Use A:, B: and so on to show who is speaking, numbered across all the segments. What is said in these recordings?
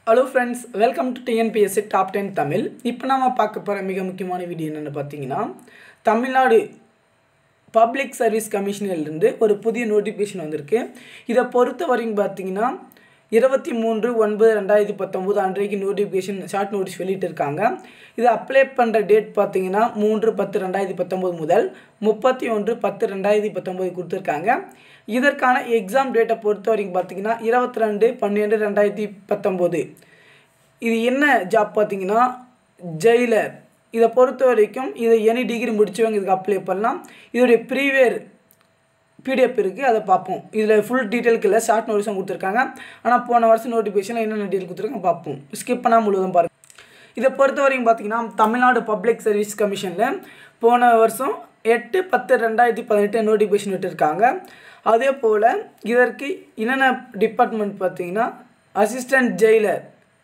A: hello friends welcome to TNPSC top ten Tamil இப்போ நாம பார்க்க போகிற மிக முக்கியமான வீடியோ என்னென்னு பார்த்தீங்கன்னா தமிழ்நாடு பப்ளிக் சர்வீஸ் கமிஷனிலிருந்து ஒரு புதிய நோட்டிஃபிகேஷன் வந்திருக்கு இதை பொறுத்த வரைக்கும் பார்த்தீங்கன்னா இருபத்தி மூன்று ஒன்பது ரெண்டாயிரத்தி பத்தொம்போது அன்றைக்கு நோட்டிஃபிகேஷன் ஷார்ட் நோட்டீஸ் வெளியிட்டிருக்காங்க இதை அப்ளை பண்ணுற டேட் பார்த்தீங்கன்னா மூன்று பத்து ரெண்டாயிரத்தி பத்தொம்போது முதல் முப்பத்தி ஒன்று பத்து ரெண்டாயிரத்தி பத்தொம்போது கொடுத்துருக்காங்க இதற்கான எக்ஸாம் டேட்டை பொறுத்த வரைக்கும் பார்த்தீங்கன்னா இருபத்தி ரெண்டு பன்னெண்டு ரெண்டாயிரத்தி பத்தொம்போது இது என்ன ஜாப் பார்த்தீங்கன்னா ஜெயிலர் இதை பொறுத்த வரைக்கும் இதை எனி டிகிரி முடிச்சவங்க இதுக்கு அப்ளை பண்ணலாம் இதோடைய ப்ரீவியர் பிடிஎஃப் இருக்குது அதை பார்ப்போம் இதில் ஃபுல் டீட்டெயிலுக்கு இல்லை ஷார்ட் நோட்டீஸும் கொடுத்துருக்காங்க ஆனால் போன வருஷம் நோட்டிஃபிகேஷனில் என்னென்ன டீட்டெயில் கொடுத்துருக்காங்க பார்ப்போம் ஸ்கிப் பண்ணால் முழுவதும் பாருங்கள் இதை பொறுத்த வரைக்கும் பார்த்தீங்கன்னா தமிழ்நாடு பப்ளிக் சர்வீஸ் கமிஷனில் போன வருஷம் எட்டு பத்து ரெண்டாயிரத்தி பதினெட்டு நோட்டிஃபிகேஷன் விட்டுருக்காங்க அதே போல் இதற்கு என்னென்ன டிபார்ட்மெண்ட் பார்த்தீங்கன்னா அசிஸ்டன்ட் ஜெயிலர்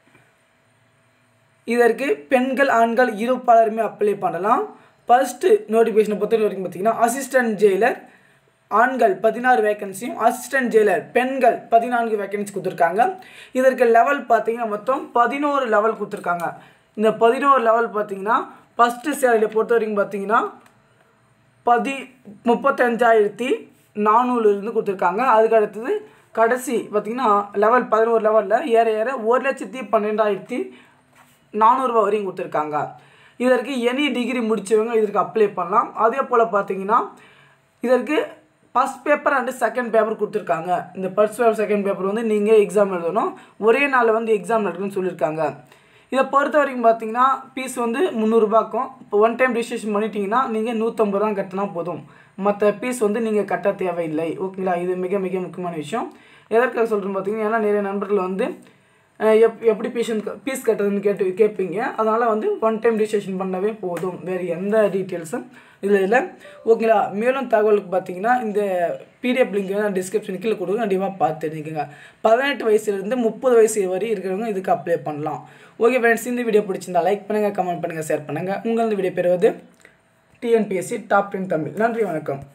A: இதற்கு பெண்கள் ஆண்கள் இரு பலருமே அப்ளை பண்ணலாம் ஃபஸ்ட்டு நோட்டிஃபிகேஷனை பொறுத்த வரைக்கும் பார்த்தீங்கன்னா அசிஸ்டன்ட் ஜெயிலர் ஆண்கள் பதினாறு வேகன்சியும் அசிஸ்டன்ட் ஜெயிலர் பெண்கள் பதினான்கு வேகன்சி கொடுத்துருக்காங்க இதற்கு லெவல் பார்த்தீங்கன்னா மொத்தம் பதினோரு லெவல் கொடுத்துருக்காங்க இந்த பதினோரு லெவல் பார்த்தீங்கன்னா ஃபஸ்ட்டு சேலரியை பொறுத்த வரைக்கும் பார்த்தீங்கன்னா பதி முப்பத்தஞ்சாயிரத்தி நானூறுலேருந்து கொடுத்துருக்காங்க அதுக்கு அடுத்தது கடைசி பார்த்திங்கன்னா லெவல் பதினோரு லெவலில் ஏற ஏற ஒரு லட்சத்தி பன்னெண்டாயிரத்தி நானூறுரூவா வரையும் கொடுத்துருக்காங்க இதற்கு எனி டிகிரி முடித்தவங்க இதற்கு அப்ளை பண்ணலாம் அதே போல் பார்த்தீங்கன்னா இதற்கு first paper and second paper கொடுத்துருக்காங்க இந்த ஃபர்ஸ்ட் பேப்பர் செகண்ட் பேப்பர் வந்து நீங்கள் எக்ஸாம் எழுதணும் ஒரே நாளில் வந்து எக்ஸாம் நடக்குன்னு சொல்லியிருக்காங்க இதை பொறுத்த வரைக்கும் பார்த்தீங்கன்னா ஃபீஸ் வந்து முந்நூறுரூபாக்கும் இப்போ ஒன் டைம் ரிஜிஸ்ட்ரேஷன் பண்ணிட்டீங்கன்னா நீங்கள் நூற்றம்பது ரூபா கட்டினா போதும் மற்ற ஃபீஸ் வந்து நீங்கள் கட்ட தேவையில்லை ஓகேங்களா இது மிக மிக முக்கியமான விஷயம் எதற்காக சொல்கிறேன்னு பார்த்தீங்கன்னா ஏன்னா நிறைய நண்பர்கள் வந்து எப் எப்படி ஃபீஷன் ஃபீஸ் கட்டுறதுன்னு கேட்டு கேட்பீங்க அதனால் வந்து ஒன் டைம் ரிஜிஸ்ட்ரேஷன் பண்ணவே போதும் வேறு எந்த டீட்டெயில்ஸும் இதில் இல்லை ஓகேங்களா மேலும் தகவலுக்கு பார்த்தீங்கன்னா இந்த பிடிஎஃப் லிங்க் நான் டிஸ்கிரிப்ஷன் கீழே கொடுங்க கண்டிப்பாக பார்த்து தெரிஞ்சுக்கோங்க பதினெட்டு வயசுலேருந்து முப்பது வயசு வரை இருக்கிறவங்க இதுக்கு அப்ளை பண்ணலாம் ஓகே ஃப்ரெண்ட்ஸ் இந்த வீடியோ பிடிச்சிருந்தா லைக் பண்ணுங்கள் கமெண்ட் பண்ணுங்கள் ஷேர் பண்ணுங்கள் உங்களது வீடியோ பெறுவது டிஎன்பிஎஸ்சி டாப் டென் தமிழ் நன்றி வணக்கம்